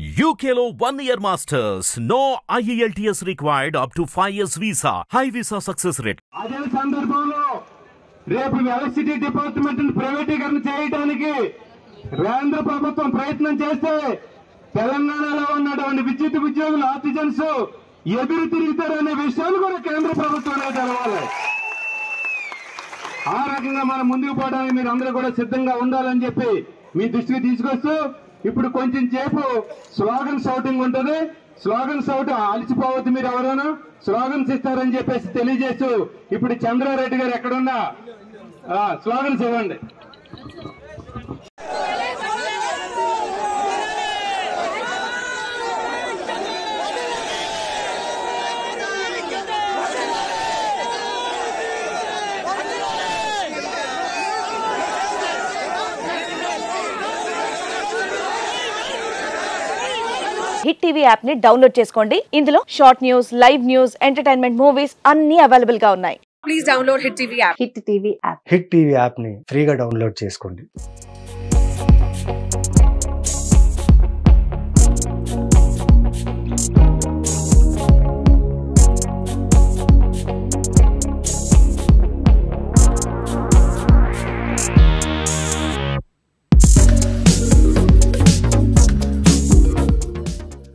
UKLO one year masters. No IELTS required up to 5 years visa. High visa success rate. అదే సందర్భంలో రేపు electricity department ప్రైవేటీకరణ చేయడానికి కేంద్ర ప్రభుత్వం ప్రయత్నం చేస్తే తెలంగాణలో ఉన్నటువంటి విద్యుత్ ఉద్యోగులు ఆర్టిజన్స్ ఎదురు తిరుగుతారనే విషయాలు కూడా కేంద్ర ప్రభుత్వానికి తెలవాలి ఆ రకంగా మనం ముందుకు పోవడానికి మీరు అందరూ కూడా సిద్ధంగా ఉండాలని చెప్పి మీ దృష్టికి తీసుకొస్తూ ఇప్పుడు కొంచెం సేపు స్లోగన్ షౌటింగ్ ఉంటుంది స్లోగన్ షౌట్ అలిసిపోవద్దు మీరు ఎవరైనా స్లోగన్స్ ఇస్తారని చెప్పేసి తెలియజేస్తూ ఇప్పుడు చంద్రారెడ్డి గారు ఎక్కడున్నా ఆ, స్లోగన్స్ ఇవ్వండి హిట్ టీవీ యాప్ ని డౌన్లోడ్ చేసుకోండి ఇందులో short news live news entertainment movies అన్ని అవైలబుల్ గా ఉన్నాయి please download Hit TV app. Hit TV app Hit TV యాప్ని ఫ్రీగా డౌన్లోడ్ చేసుకోండి